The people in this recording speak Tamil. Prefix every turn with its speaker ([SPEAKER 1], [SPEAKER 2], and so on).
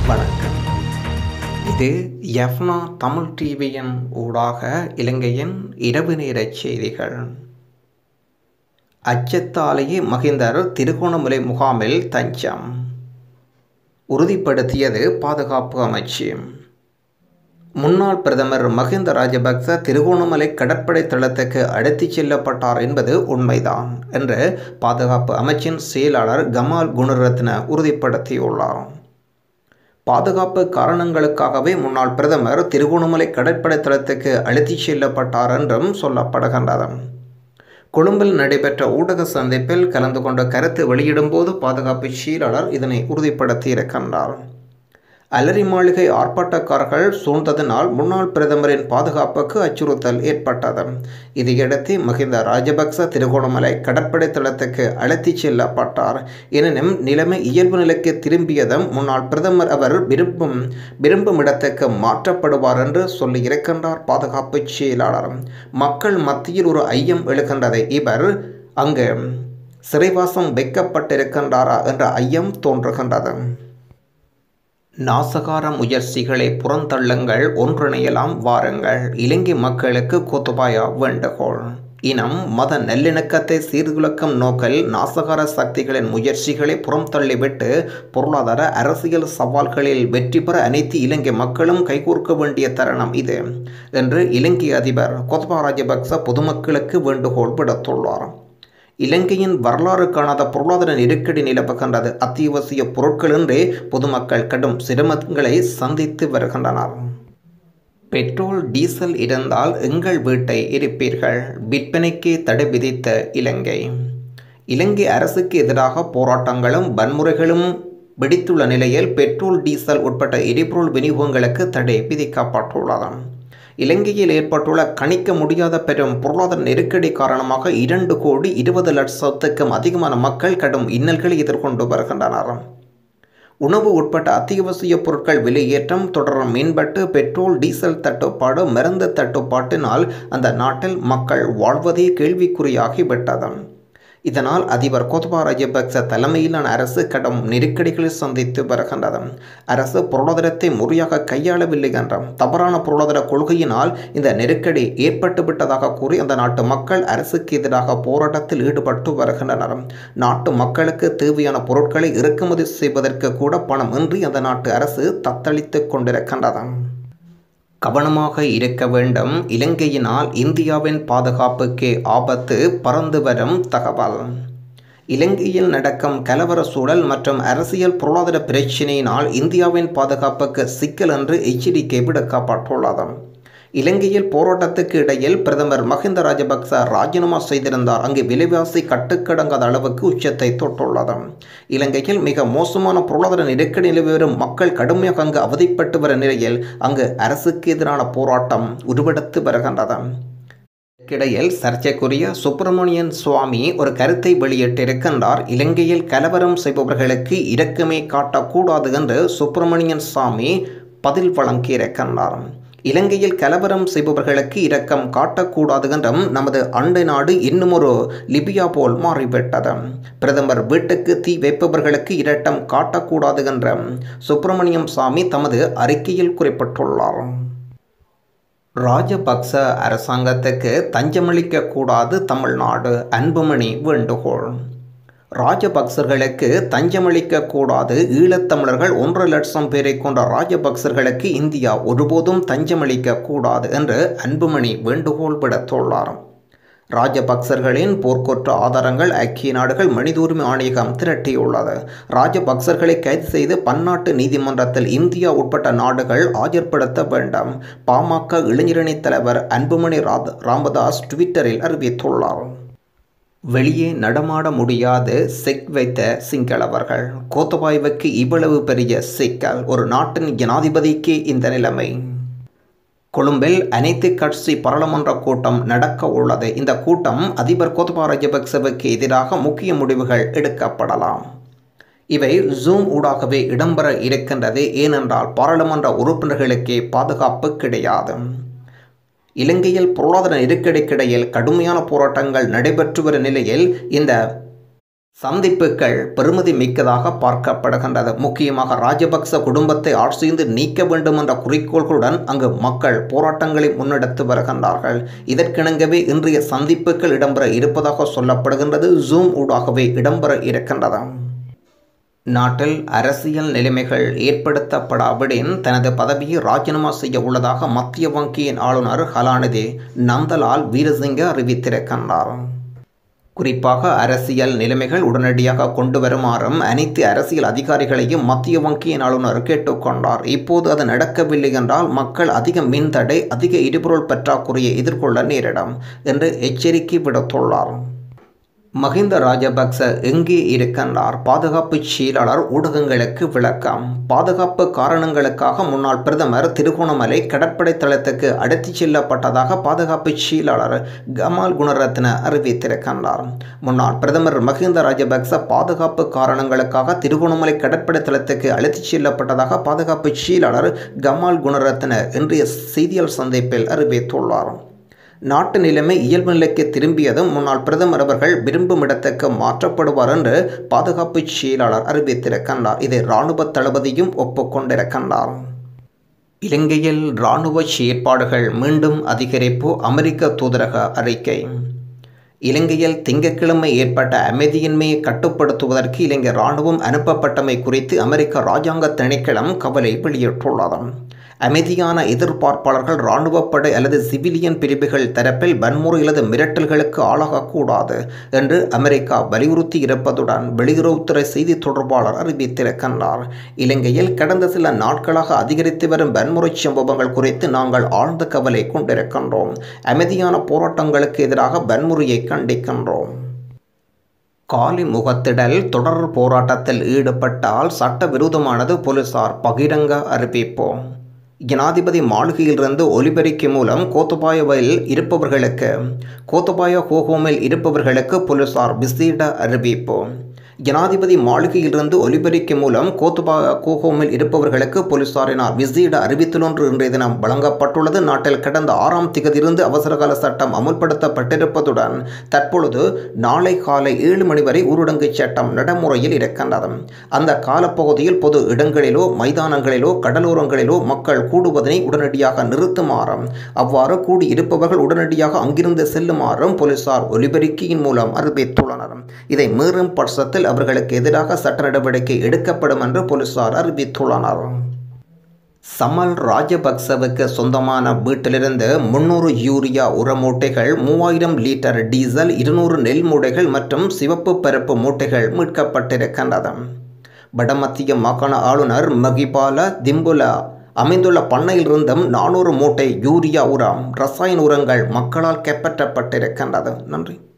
[SPEAKER 1] வணக்கம் இது யஃப்னா தமிழ் டிவியின் ஊடாக இலங்கையின் இரவு நேர செய்திகள் அச்சத்தாலேயே மகிந்தர் திருகோணமலை முகாமில் தஞ்சம் உறுதிப்படுத்தியது பாதுகாப்பு அமைச்சு முன்னாள் பிரதமர் மஹிந்த ராஜபக்ச திருகோணமலை கடற்படை தளத்துக்கு அழைத்துச் செல்லப்பட்டார் என்பது உண்மைதான் என்று பாதுகாப்பு அமைச்சின் செயலாளர் கமால் குணரத்ன உறுதிப்படுத்தியுள்ளார் பாதுகாப்பு காரணங்களுக்காகவே முன்னாள் பிரதமர் திருகோணமலை கடற்படை தளத்துக்கு அழைத்துச் செல்லப்பட்டார் என்றும் சொல்லப்படுகின்றது கொழும்பில் நடைபெற்ற ஊடக சந்திப்பில் கலந்து கொண்ட கருத்து வெளியிடும்போது பாதுகாப்பு செயலாளர் இதனை உறுதிப்படுத்தியிருக்கின்றார் அலரி மாளிகை ஆர்ப்பாட்டக்காரர்கள் சூழ்ந்ததனால் முன்னாள் பிரதமரின் பாதுகாப்புக்கு அச்சுறுத்தல் ஏற்பட்டது இதையடுத்து மஹிந்த ராஜபக்ச திருகோணமலை கடற்படை தளத்துக்கு அழைத்துச் செல்லப்பட்டார் எனினும் நிலைமை இயல்பு நிலைக்கு திரும்பியதும் முன்னாள் பிரதமர் அவர் விரும்பும் விரும்பும் இடத்துக்கு மாற்றப்படுவார் என்று சொல்லியிருக்கின்றார் பாதுகாப்பு செயலாளர் மக்கள் மத்தியில் ஒரு ஐயம் எழுகின்றது இவர் அங்கு சிறைவாசம் வைக்கப்பட்டிருக்கின்றாரா என்ற ஐயம் தோன்றுகின்றது நாசகார முயற்சிகளை புறந்தள்ளுங்கள் ஒன்றிணையலாம் வாருங்கள் இலங்கை மக்களுக்கு கோத்தபாயா வேண்டுகோள் இனம் மத நல்லிணக்கத்தை சீர்குலைக்கும் நோக்கில் நாசகார சக்திகளின் முயற்சிகளை புறம் தள்ளிவிட்டு பொருளாதார அரசியல் சவால்களில் வெற்றி பெற அனைத்து இலங்கை மக்களும் கைகோர்க்க வேண்டிய தருணம் இது என்று இலங்கை அதிபர் கோத்தபா ராஜபக்ச பொதுமக்களுக்கு வேண்டுகோள் விடுத்துள்ளார் இலங்கையின் வரலாறு காணாத பொருளாதார நெருக்கடி நிலவுகின்றது அத்தியாவசிய பொருட்களின்றி பொதுமக்கள் கடும் சிரமங்களை சந்தித்து வருகின்றனர் பெட்ரோல் டீசல் இருந்தால் எங்கள் வீட்டை எரிப்பீர்கள் விற்பனைக்கு தடை விதித்த இலங்கை இலங்கை அரசுக்கு எதிராக போராட்டங்களும் வன்முறைகளும் வெடித்துள்ள நிலையில் பெட்ரோல் டீசல் உட்பட்ட எரிபொருள் விநியோகங்களுக்கு தடை விதிக்கப்பட்டுள்ளது இலங்கையில் ஏற்பட்டுள்ள கணிக்க முடியாத பெரும் பொருளாதார நெருக்கடி காரணமாக இரண்டு கோடி இருபது லட்சத்துக்கும் அதிகமான மக்கள் கடும் இன்னல்களை எதிர்கொண்டு வருகின்றனர் உணவு உட்பட்ட அத்தியாவசிய பொருட்கள் விலையேற்றம் தொடரும் மேம்பட்டு பெட்ரோல் டீசல் தட்டுப்பாடு மருந்து தட்டுப்பாட்டினால் அந்த நாட்டில் மக்கள் வாழ்வதே கேள்விக்குறியாகிவிட்டது இதனால் அதிபர் கோத்தபா ராஜபக்ச தலைமையிலான அரசு கடும் நெருக்கடிகளை சந்தித்து வருகின்றது அரசு பொருளாதாரத்தை முறையாக கையாளவில்லை என்ற தவறான பொருளாதார கொள்கையினால் இந்த நெருக்கடி ஏற்பட்டுவிட்டதாக கூறி அந்த நாட்டு மக்கள் அரசுக்கு எதிராக போராட்டத்தில் ஈடுபட்டு வருகின்றனர் நாட்டு மக்களுக்கு தேவையான பொருட்களை இறக்குமதி செய்வதற்கு கூட பணம் இன்றி அந்த நாட்டு அரசு தத்தளித்து கொண்டிருக்கின்றது கவனமாக இருக்க வேண்டும் இலங்கையினால் இந்தியாவின் பாதுகாப்புக்கே ஆபத்து பறந்து வரும் தகவல் இலங்கையில் நடக்கும் கலவர சூழல் மற்றும் அரசியல் பொருளாதார பிரச்சினையினால் இந்தியாவின் பாதுகாப்புக்கு சிக்கல் என்று எச்சரிக்கை விடுக்கப்பட்டுள்ளது இலங்கையில் போராட்டத்துக்கு இடையில் பிரதமர் மஹிந்த ராஜபக்ச ராஜினாமா செய்திருந்தார் அங்கு விலைவாசி கட்டுக்கடங்காத அளவுக்கு உச்சத்தை தொட்டுள்ளது இலங்கையில் மிக மோசமான பொருளாதார நெருக்கடி நிலவி வரும் மக்கள் கடுமையாக அங்கு அவதிப்பட்டு வரும் நிலையில் அங்கு அரசுக்கு எதிரான போராட்டம் உருவெடுத்து வருகின்றது இதற்கிடையில் சர்ச்சைக்குரிய சுப்பிரமணியன் சுவாமி ஒரு கருத்தை வெளியிட்டிருக்கின்றார் இலங்கையில் கலவரம் செய்பவர்களுக்கு இரக்கமே காட்டக்கூடாது என்று சுப்பிரமணியன் சுவாமி பதில் வழங்கியிருக்கின்றார் இலங்கையில் கலவரம் செய்பவர்களுக்கு இரக்கம் காட்டக்கூடாது என்றும் நமது அண்டை நாடு இன்னும் ஒரு லிபியா போல் மாறிவிட்டது பிரதமர் வீட்டுக்கு தீ வைப்பவர்களுக்கு இரட்டம் காட்டக்கூடாது என்ற சுப்பிரமணியம் சாமி தமது அறிக்கையில் குறிப்பிட்டுள்ளார் ராஜபக்ச அரசாங்கத்துக்கு தஞ்சமளிக்க கூடாது தமிழ்நாடு அன்புமணி வேண்டுகோள் ராஜபக்சர்களுக்கு தஞ்சமளிக்க கூடாது ஈழத்தமிழர்கள் ஒன்றரை லட்சம் பேரை கொண்ட ராஜபக்சர்களுக்கு இந்தியா ஒருபோதும் தஞ்சமளிக்க கூடாது என்று அன்புமணி வேண்டுகோள் விடுத்துள்ளார் ராஜபக்சர்களின் போர்க்குற்ற ஆதாரங்கள் ஐக்கிய நாடுகள் மனித உரிமை ஆணையகம் திரட்டியுள்ளது ராஜபக்சர்களை கைது செய்து பன்னாட்டு நீதிமன்றத்தில் இந்தியா உட்பட்ட நாடுகள் ஆஜர்படுத்த வேண்டும் பாமக இளைஞரணி தலைவர் அன்புமணி ராமதாஸ் ட்விட்டரில் அறிவித்துள்ளார் வெளியே நடமாட முடியாது செக் வைத்த சிங்களவர்கள் கோத்தபாய்வுக்கு இவ்வளவு பெரிய சிக்கல் ஒரு நாட்டின் ஜனாதிபதிக்கு இந்த நிலைமை கொழும்பில் அனைத்து கட்சி பாராளுமன்ற கூட்டம் நடக்க உள்ளது இந்த கூட்டம் அதிபர் கோத்தபா ராஜபக்சவுக்கு எதிராக முக்கிய முடிவுகள் எடுக்கப்படலாம் இவை ஜூம் ஊடாகவே இடம்பெற இருக்கின்றது ஏனென்றால் பாராளுமன்ற உறுப்பினர்களுக்கே பாதுகாப்பு கிடையாது இலங்கையில் பொருளாதார நெருக்கடிக்கிடையில் கடுமையான போராட்டங்கள் நடைபெற்று வரும் நிலையில் இந்த சந்திப்புகள் பெருமதி மிக்கதாக பார்க்கப்படுகின்றது முக்கியமாக ராஜபக்ச குடும்பத்தை ஆட்சியிருந்து நீக்க வேண்டும் என்ற குறிக்கோள்களுடன் அங்கு மக்கள் போராட்டங்களை முன்னெடுத்து வருகின்றார்கள் இதற்கிணங்கவே இன்றைய சந்திப்புகள் இடம்பெற இருப்பதாக சொல்லப்படுகின்றது ஜூம் ஊடாகவே இடம்பெற இருக்கின்றது நாட்டில் அரசியல் நிலைமைகள் ஏற்படுத்தப்படாவிடின் தனது பதவியை ராஜினாமா செய்ய உள்ளதாக மத்திய வங்கியின் ஆளுநர் கலாநிதி நந்தலால் வீரசிங்க அறிவித்திருக்கின்றார் குறிப்பாக அரசியல் நிலைமைகள் உடனடியாக கொண்டு வருமாறும் அனைத்து அரசியல் அதிகாரிகளையும் மத்திய வங்கியின் ஆளுநர் கேட்டுக்கொண்டார் இப்போது அது நடக்கவில்லை என்றால் மக்கள் அதிக மின்தடை அதிக எரிபொருள் பற்றாக்குறையை எதிர்கொள்ள நேரிடும் என்று எச்சரிக்கை விடுத்துள்ளார் மஹிந்த ராஜபக்ச எங்கே இருக்கின்றார் பாதுகாப்பு செயலாளர் ஊடகங்களுக்கு விளக்கம் பாதுகாப்பு காரணங்களுக்காக முன்னாள் பிரதமர் திருகோணமலை கடற்படை தளத்துக்கு அழைத்துச் செல்லப்பட்டதாக பாதுகாப்பு செயலாளர் கமால் குணரத்ன அறிவித்திருக்கின்றார் முன்னாள் பிரதமர் மஹிந்த ராஜபக்ச பாதுகாப்பு காரணங்களுக்காக திருகோணமலை கடற்படை தளத்துக்கு அழைத்துச் செல்லப்பட்டதாக பாதுகாப்பு செயலாளர் கமால் குணரத்ன இன்றைய செய்தியாளர் சந்திப்பில் அறிவித்துள்ளார் நாட்டு நிலைமை இயல்பு நிலைக்கு திரும்பியதும் முன்னாள் பிரதமர் அவர்கள் விரும்பும் இடத்துக்கு மாற்றப்படுவார் என்று பாதுகாப்பு செயலாளர் அறிவித்திருக்கின்றார் இதை இராணுவ தளபதியும் ஒப்புக்கொண்டிருக்கின்றார் இலங்கையில் இராணுவ செயற்பாடுகள் மீண்டும் அதிகரிப்பு அமெரிக்க தூதரக அறிக்கை இலங்கையில் திங்கட்கிழமை ஏற்பட்ட அமைதியின்மையை கட்டுப்படுத்துவதற்கு இலங்கை இராணுவம் அனுப்பப்பட்டமை குறித்து அமெரிக்க இராஜாங்க திணைக்களம் கவலை வெளியிட்டுள்ளது அமைதியான எதிர்பார்ப்பாளர்கள் இராணுவப்படை அல்லது சிவிலியன் பிரிவுகள் தரப்பில் வன்முறை அல்லது மிரட்டல்களுக்கு ஆளாகக்கூடாது என்று அமெரிக்கா வலியுறுத்தி இருப்பதுடன் வெளியுறவுத்துறை செய்தி தொடர்பாளர் அறிவித்திருக்கின்றார் இலங்கையில் கடந்த சில நாட்களாக அதிகரித்து வரும் வன்முறை சம்பவங்கள் குறித்து நாங்கள் ஆழ்ந்த கவலை கொண்டிருக்கின்றோம் அமைதியான போராட்டங்களுக்கு எதிராக வன்முறையை கண்டிக்கின்றோம் காலி முகத்திடல் தொடர் போராட்டத்தில் ஈடுபட்டால் சட்டவிரோதமானது போலீசார் பகிரங்க அறிவிப்போம் ஜனாதிபதி மாளிகையிலிருந்து ஒலிபெருக்கி மூலம் கோத்தபாயவில் இருப்பவர்களுக்கு கோத்தபாய ஹோஹோமில் இருப்பவர்களுக்கு போலீசார் விசேட அறிவிப்பு ஜனாதிபதி மாளிகையிலிருந்து ஒலிபெருக்கி மூலம் கோத்துபா கோஹோமில் இருப்பவர்களுக்கு போலீசாரினால் விசேட அறிவித்தல் ஒன்று இன்றைய தினம் வழங்கப்பட்டுள்ளது நாட்டில் கடந்த ஆறாம் திகதியிலிருந்து அவசரகால சட்டம் அமுல்படுத்தப்பட்டிருப்பதுடன் தற்பொழுது நாளை காலை ஏழு மணி வரை ஊரடங்கு சட்டம் நடைமுறையில் இருக்கின்றது அந்த காலப்பகுதியில் பொது இடங்களிலோ மைதானங்களிலோ கடலோரங்களிலோ மக்கள் கூடுவதனை உடனடியாக நிறுத்துமாறும் அவ்வாறு கூடியிருப்பவர்கள் உடனடியாக அங்கிருந்து செல்லுமாறும் போலீசார் ஒலிபெருக்கியின் மூலம் அறிவித்துள்ளனர் இதை மீறும் பட்சத்தில் அவர்களுக்கு எதிராக சட்ட நடவடிக்கை எடுக்கப்படும் என்று போலீசார் அறிவித்துள்ளனர் சமல் ராஜபக்சவுக்கு சொந்தமான வீட்டிலிருந்து முன்னூறு யூரியா உர மூட்டைகள் மூவாயிரம் லிட்டர் டீசல் இருநூறு நெல் மூட்டைகள் மற்றும் சிவப்பு பருப்பு மூட்டைகள் மீட்கப்பட்டிருக்கின்றது வடமத்திய மாகாண ஆளுநர் மகிபால திம்புலா அமைந்துள்ள பண்ணையிலிருந்தும் நானூறு மூட்டை யூரியா உரம் ரசாயன உரங்கள் மக்களால் கைப்பற்றப்பட்டிருக்கின்றது நன்றி